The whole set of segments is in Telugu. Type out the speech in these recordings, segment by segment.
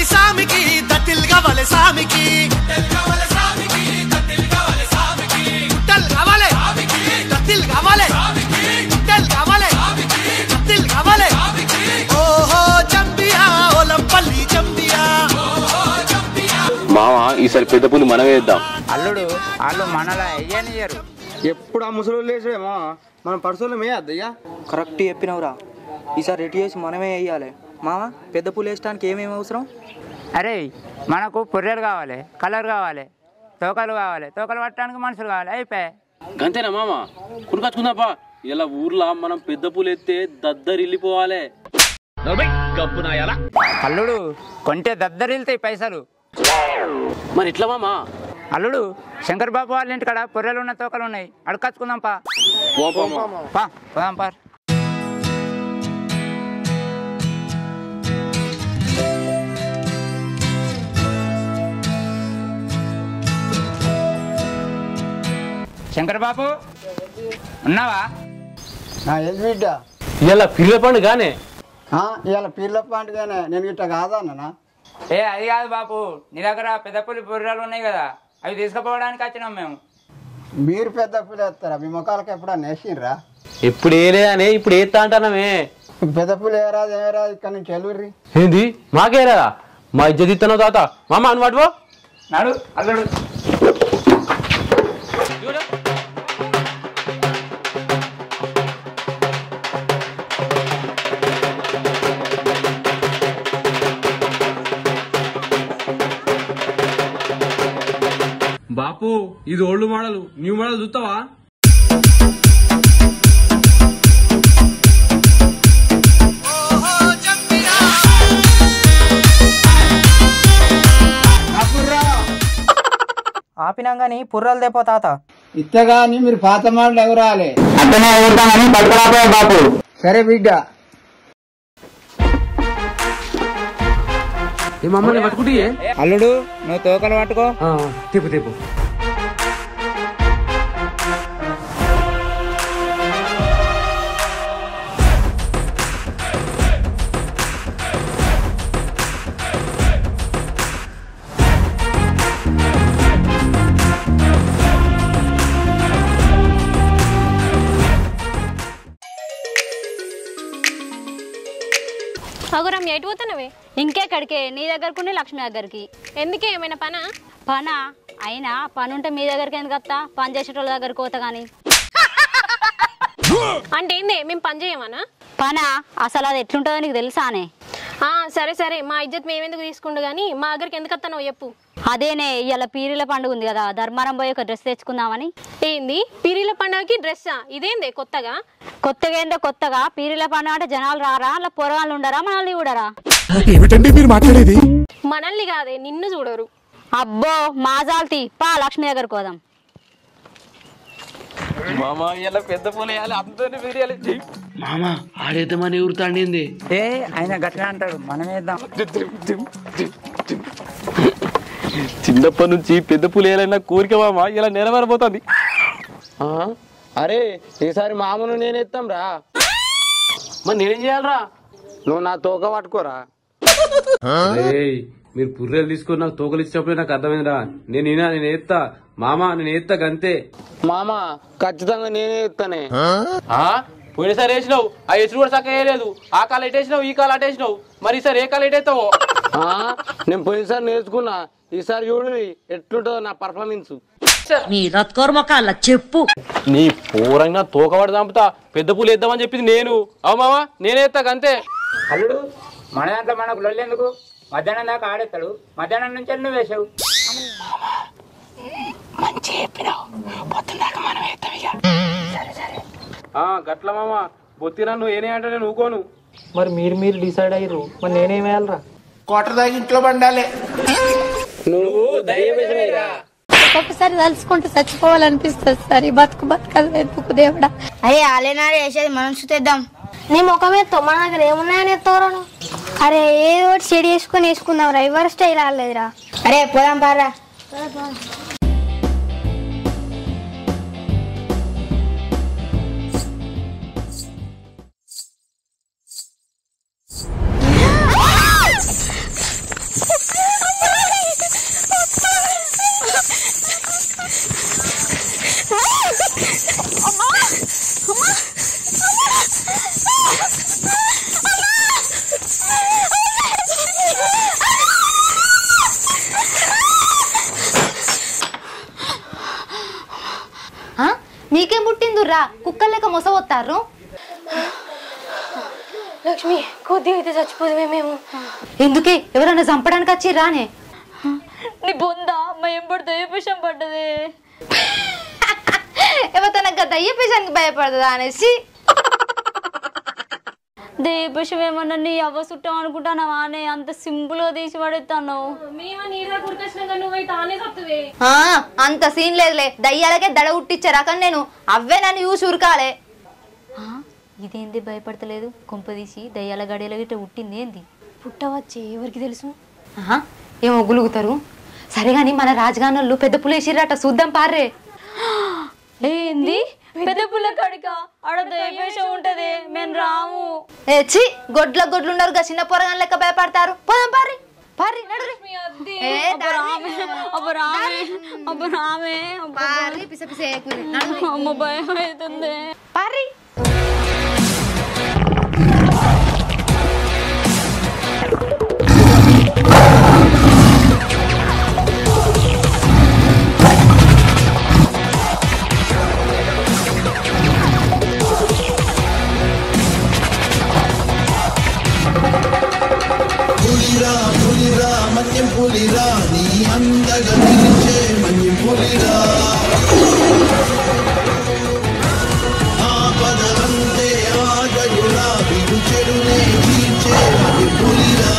కావాలి సామికి దట్టిల్ కావాలి సామికి గుట్టలు కావాలి దట్టిల్ కావాలి గుట్టలు కావాలి దట్టిల్ కావాలి ఓహో చంపియా ఓలంపల్లి చంపియా మామ ఈసారి పెద్ద పులి మనమే వేద్దాం అల్లుడు వాళ్ళు మనలా అయ్యనియరు ఎప్పుడు ఆ ముసలి లేచేమో మనం పర్సులు మేయద్దు ఇక కరెక్ట్ చెప్పినవురా ఈసారి రెడీ చేసి మనమే వేయాలి మామ పెద్ద పూలు వేయడానికి ఏమేమి అవసరం అరే మనకు పొర్రెలు కావాలి కలర్ కావాలి తోకలు కావాలి తోకలు పట్టడానికి మనుషులు కావాలి అయిపోయి గంతేనా మామ కునుకొచ్చుకుందాపా ఇలా ఊర్లో మనం పెద్ద పూలు ఎత్తే దద్దరిల్లిపోవాలి అల్లుడు కొంటే దద్దరిల్తాయి పైసలు మరి ఎట్లా మామ అల్లుడు శంకర్ బాబు వాళ్ళ ఇంటికాడ పొర్రెలు ఉన్న తోకలు ఉన్నాయి అడకచ్చుకుందాం పా పోం మామ. పా పోదాం పార్ శంకర్ బాబు ఉన్నావా నా ఏది బిడ్డ ఇలా పిల్ల పండుగానే ఆ, ఇవాళ పీర్ల పండుగనే నేను ఇట్లా కాదన్నా ఏ అది కాదు బాపు నీ దగ్గర పెద్ద పులి బుర్రాలు ఉన్నాయి కదా అవి తీసుకుపోవడానికి వచ్చినాం మేము మీరు పెద్ద పులి వేస్తారా మీ ముఖాలకు ఎప్పుడన్నా వేసిండ్రా ఎప్పుడు ఏలేదని ఇప్పుడు ఏత్తా అంటానమే పెద్ద పులి ఏరాదు ఏరాదు ఇక్కడ నుంచి ఎలుర్రి ఏంది మాకే లేదా మా ఇజ్జత్ ఇస్తున్నావు తాత మామ అని పట్టుకో నాడు అల్లుడు బాపు ఇది ఓల్డ్ మోడల్ న్యూ మోడల్ చూస్తావా ఓహో చంపియా ఆపినాం కానీ పుర్రలు దేపో తాత ఇత్తగాని మీరు పాత మాటలు ఎవరాలే అట్లనే ఎగురుతామని పట్టుకురాపోయా బాపు సరే బిడ్డ ఏ మమ్మల్ని పట్టుకుంటే అల్లుడు నువ్వు తోకలు పట్టుకో తిప్పు తిప్పు అగురం ఎటు పోతున్నావే ఇంకెక్కడికి నీ దగ్గరకుని లక్ష్మి దగ్గరికి ఎందుకే ఏమైనా పనా పనా అయినా పని ఉంటే మీ దగ్గరికి ఎందుకు వస్తా పని చేసేటోళ్ళ దగ్గరికి పోతా కానీ అంటే ఏంది మేము పని చేయమనా పనా అసలు అది ఎట్లుంటుందో నీకు తెలుసానే ఆ, సరే సరే మా ఇజ్జత్ మేమెందుకు తీసుకుండు కానీ మా దగ్గరికి ఎందుకు వస్తానో చెప్పు అదేనే ఇవాళ పీరీల పండుగ ఉంది కదా ధర్మారం పోయి ఒక డ్రెస్ తెచ్చుకుందామని ఏంది పీరీల పండగకి డ్రెస్సా ఇదేంది కొత్తగా కొత్తగా ఏందో కొత్తగా పీరీల పండుగ అంటే జనాలు రారా అలా పొరగాళ్ళు ఉండరా మనల్ని చూడరా మనల్ని కాదే నిన్ను చూడరు అబ్బో మాజాల్తి పా లక్ష్మి దగ్గరకు పోదాం మామ ఇలా పెద్ద పూలు వేయాలి అందరిని వేయాలి మామ ఆడైతే మన ఊరుతాండింది ఏ ఆయన గట్టిగా అంటాడు మనం వేద్దాం చిన్నప్పటి నుంచి పెద్ద పూలు వేయాలన్న కోరిక మామ ఇలా నెరవేరబోతుంది అరే ఈసారి మామూలు నేను ఎత్తాం రా మరి నేనేం చేయాలరా నువ్వు నా తోక పట్టుకోరా మీరు పుర్రెలు తీసుకొని నాకు తోకలు ఇచ్చినప్పుడే నాకు అర్థమైందిరా నేను ఈయన నేను ఎత్తా మామ నేను ఎత్తా గంతే మామ ఖచ్చితంగా నేనే ఎత్తానే ఆ? పోయినసారి వేసినావు ఆ ఎసురు కూడా చక్కగా వేయలేదు ఆ కాలు ఎట్టేసినావు ఈ కాలు అటేసినావు మరి ఈసారి ఏ కాలు ఎట్టేస్తావో ఆ, నేను పోయినసారి నేర్చుకున్నా ఈసారి చూడు ఎట్లుంటుందో నా పర్ఫార్మెన్స్ నీ రత్కోర్మకాల చెప్పు నీ పూరంగా తోకవాడు చంపుతా పెద్ద పూలు వేద్దామని చెప్పింది నేను అవు మామ నేనే ఎత్తా గంతే అల్లుడు మన దాంట్లో మనకు లొల్లెందుకు మధ్యాహ్నం దాకా ఆడేస్తాడు మధ్యాహ్నం నుంచి నువ్వు వేసావు ఆ గట్ల మామ బొత్తిరా నువ్వు ఏనే అంటే నేను ఊకోను మరి మీరు మీరు డిసైడ్ అయ్యారు మరి నేనేం వేయాలరా ఒక్కొక్కసారి తలుచుకుంటూ చచ్చిపోవాలనిపిస్తుంది సార్ ఈ బతుకు బతకదు ఎందుకు దేవుడా అయ్యే ఆలేనాడు వేసేది మనం చూద్దాం నీ ముఖం ఎత్తో మన దగ్గర ఏమున్నాయని ఎత్తోరను అరే ఏదో ఒకటి చెడి వేసుకొని వేసుకుందాం రా ఎవరి స్టైల్ రాలేదురా అరే పోదాం పారా నీకేం పుట్టిందుర్రా కుక్కలు లెక్క మొసవొత్తారు లక్ష్మి కొద్దిగా అయితే చచ్చిపోదుమే మేము ఎందుకే ఎవరైనా చంపడానికి వచ్చి రానే నీ బొంద మయం పడితే ఏ విషయం పడ్డదే ఎవరితో దయ్య పేషానికి భయపడదా అనేసి దేపశం ఏమన్నా నీ అవ్వ చుట్టాం అనుకుంటానవా అనే అంత సింపుల్ గా తీసి పడేస్తాను మేము నీళ్ళ కురికొచ్చినాక నువ్వై తానే సత్తువే ఆ, అంత సీన్ లేదులే దయ్యాలకే దడ ఉట్టిచ్చారా కానీ నేను అవే నన్ను చూసి ఉరకాలే ఇదేంది భయపడతలేదు కొంపదీసి దయ్యాల గడియల గిట్ట ఉట్టింది ఏంది పుట్టవచ్చే ఎవరికి తెలుసు ఆహా, ఏమో గులుగుతారు సరే గాని మన రాజగానోళ్ళు పెద్ద పులేసిరట చూద్దాం పార్రే ఏంది పెద్ద పుల్ల కడిక ఆడ దయపేషం ఉంటది మేము రాము ఏ చి గొడ్ల గొడ్లు ఉన్నారు గా చిన్న పొరగాని లెక్క భయపడతారు పోదాం పారి పారి నడురి ఏ, దారి. అబ్బ రామే అబ్బ రామే అబ్బ పారి పిస పిస ఏకురి. నడురి. అమ్మ భయం అవుతుంది పారి పులిరా పులిరా మన్యం పులిరా నీ అందగా నిలిచే మన్యం పులిరా ఆపదలంతే ఆగయురా విడు చెడునే తీర్చే మన్యం పులిరా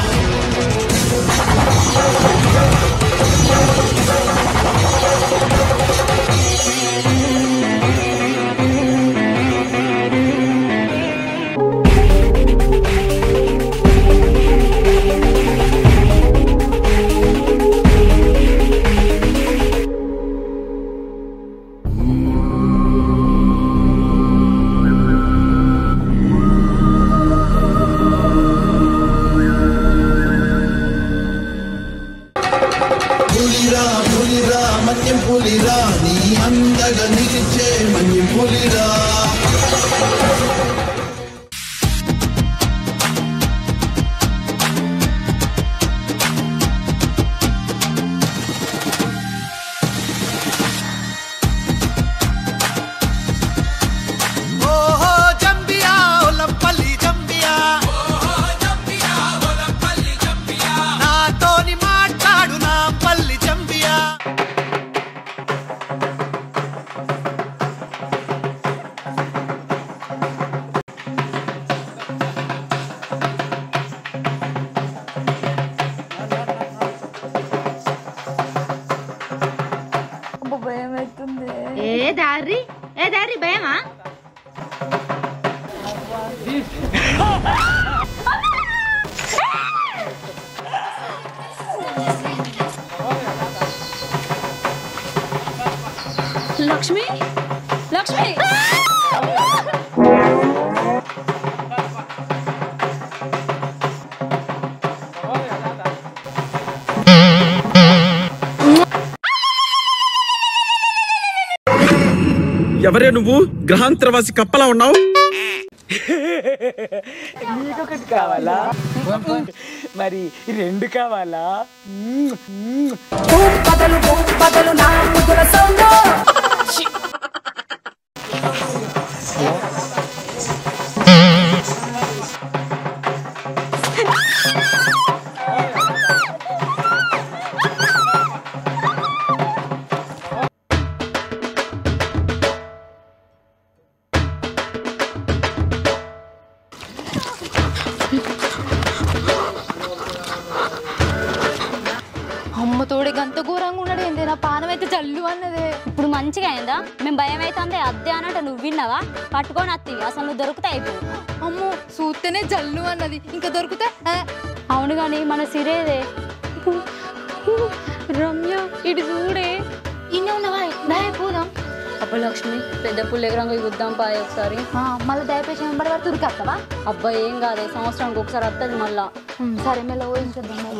పులిరా పులిరా మన్యం పులిరా నీ అందగా నిలిచే మన్యం పులిరా ఓహో జంబియా ఒలంపల్లి జంబియా నాతోని మాట్లాడు నా పల్లి జంబియా అబ్బ భయం అవుతుంది ఏ దారి ఏ దారి భయమా లక్ష్మి లక్ష్మి ఎవరే నువ్వు గ్రహాంతరవాసి కప్పలా ఉన్నావు నీకొకటి కావాలా మరి రెండు కావాలా బదలు బదలు నా ముద్దుల సౌండ్ అమ్మ తోడే గంత ఘోరంగా ఉన్నాడు ఏంది నా పానం అయితే జల్లు అన్నదే ఇప్పుడు మంచిగా అయిందా మేము భయం అవుతుంది అద్దే అన్నట్టు నువ్వు విన్నావా పట్టుకొని అత్తి అసలు నువ్వు దొరికితే అయిపోయి అమ్మో చూస్తేనే జల్లు అన్నది ఇంకా దొరికితే ఆ, అవును కానీ మన సిరేదే రమ్య ఇటు చూడే ఇన్నే ఉన్నవా దాయ పోదాం అబ్బా లక్ష్మి పెద్ద పుల్ల ఎగరంగా చూద్దాం పాయ ఒకసారి ఆ, మళ్ళీ దయపేసి వెంబడి పడి తురికేస్తావా అబ్బాయి ఏం కాదే సంవత్సరానికి ఒకసారి వస్తుంది మళ్ళా ఉమ్, సరే మెల్ల ఊహించుద్దాం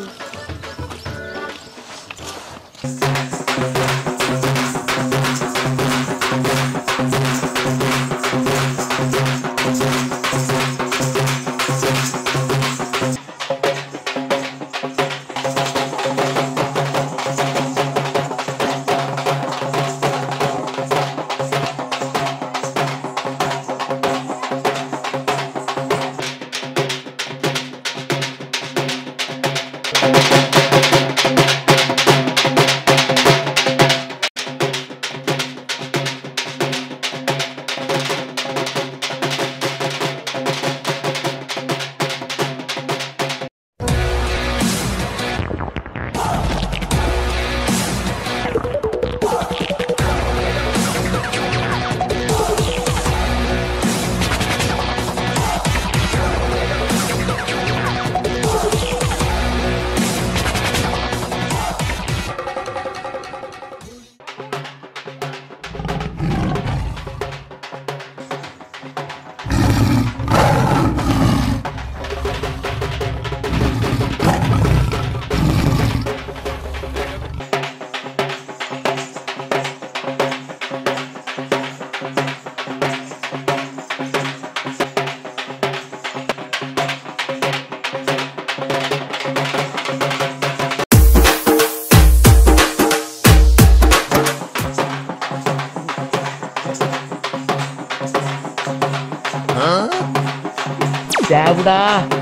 దేవుడా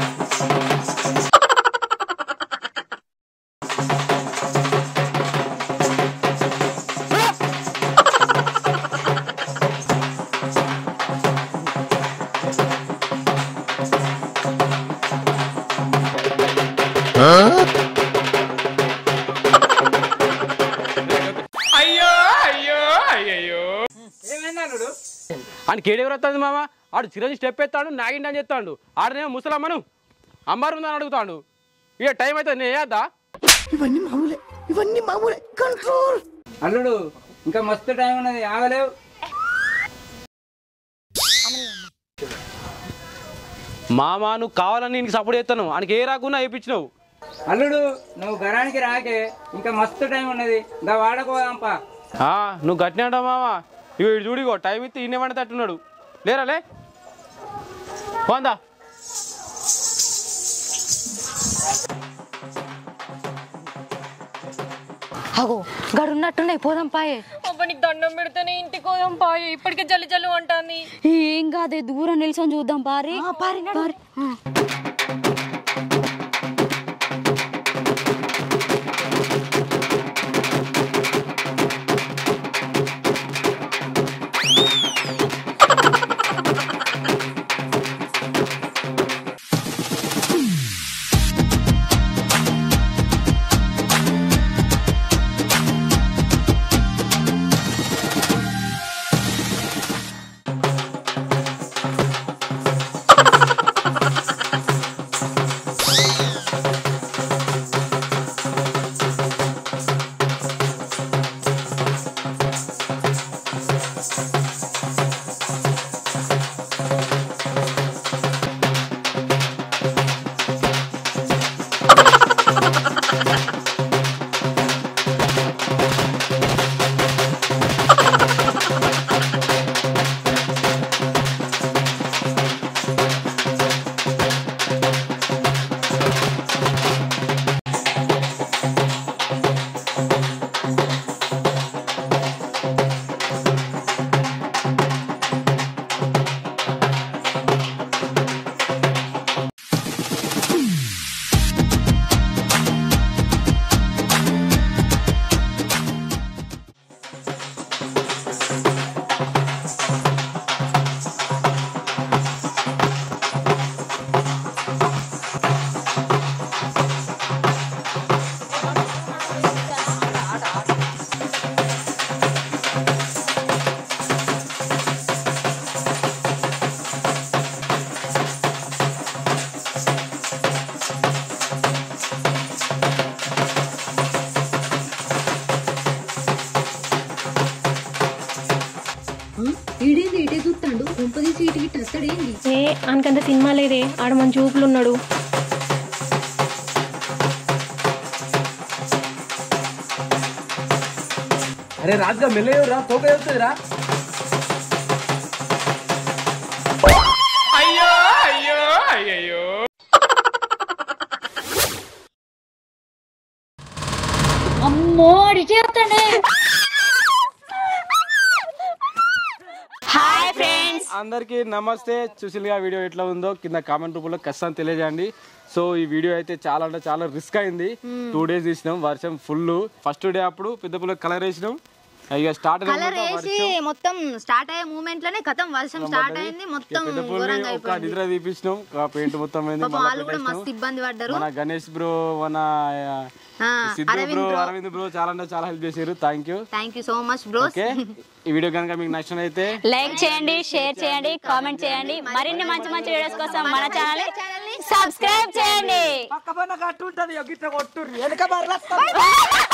అయ్యో అయ్యో అయ్యో అని కేడెవరు వస్తుంది మామ ఆడు చిరంజి స్టెప్ ఎత్తాడు నాగిండి అని చెప్తాడు ఆడనేమో ముసలమ్మను అమ్మారు ఉందని అడుగుతాడు ఇక టైం అయితే నేను వేయద్దా ఇవన్నీ మామూలే ఇవన్నీ మామూలే కంట్రోల్ అల్లుడు ఇంకా మస్తు టైం ఉన్నది ఆగలేవు మామ నువ్వు కావాలని నీకు సపోర్ట్ చేస్తాను ఆయనకి ఏ రాకుండా వేయించినావు అల్లుడు నువ్వు గరానికి రాకే ఇంకా మస్తు టైం ఉన్నది ఇంకా వాడకోదాంపా ఆ, నువ్వు గట్టిన అంటావు మామ ఇగో ఇటు చూడిగో టైం ఇస్తే ఈయన వంట తట్టున్నాడు లేరా లే పోందా అగో గడు ఉన్నట్టున్నాయి పోదాం పాయే అబ్బా నీకు దండం పెడితేనే ఇంటికి పోదాం పాయే ఇప్పటికే జల్లి జల్లు అంటాంది ఏం కాదే దూరం నిల్చొని చూద్దాం పారి పారి పారి ఈడేంది ఇటే చూస్తాడు కొంపదీసి ఇటు ఇటు వస్తాడేంది ఏ అనకంత సినిమా లేదే ఆడ మన చూపులు ఉన్నాడు అరే రాజుగా మెల్లయ్యరా తోక అవుతుందిరా అయ్యో అయ్యో అయ్యో అమ్మో అడి చేస్తానే హాయ్ ఫ్రెండ్స్ అందరికీ నమస్తే చూసిలుగా వీడియో ఎట్లా ఉందో కింద కామెంట్ రూపంలో ఖచ్చితంగా తెలియజేయండి సో ఈ వీడియో అయితే చాలా అంటే చాలా రిస్క్ అయింది టూ డేస్ తీసినాం వర్షం ఫుల్ ఫస్ట్ డే అప్పుడు పెద్ద పుల్ల కలర్ వేసినాం ఇక స్టార్ట్ కలర్ వేసి మొత్తం స్టార్ట్ అయ్యే మూమెంట్ లోనే కథం వర్షం స్టార్ట్ అయింది మొత్తం పెద్ద పుల్లి ఘోరంగా ఒక అయిపోయింది నిద్ర తీపించినాం పెయింట్ మొత్తం అయింది పాపం మళ్ళా వాళ్ళు కూడా పెట్టేసినాం. మస్తు ఇబ్బంది పడ్డారు మన గణేష్ బ్రో మన ఆ, Siddhu Aravind bro bro. Aravind bro చాలా అంటే చాలా హెల్ప్ చేశారు thank you thank you so much bros okay ఈ వీడియో కనుక మీకు నచ్చినైతే లైక్ చేయండి షేర్ చేయండి కామెంట్ చేయండి మరిన్ని మంచి మంచి వీడియోస్ కోసం మన ఛానల్ సబ్స్క్రైబ్ చేయండి పక్క పన్న కట్టు ఉంటది గిట్ట కొట్టు వెనక బర్రెలు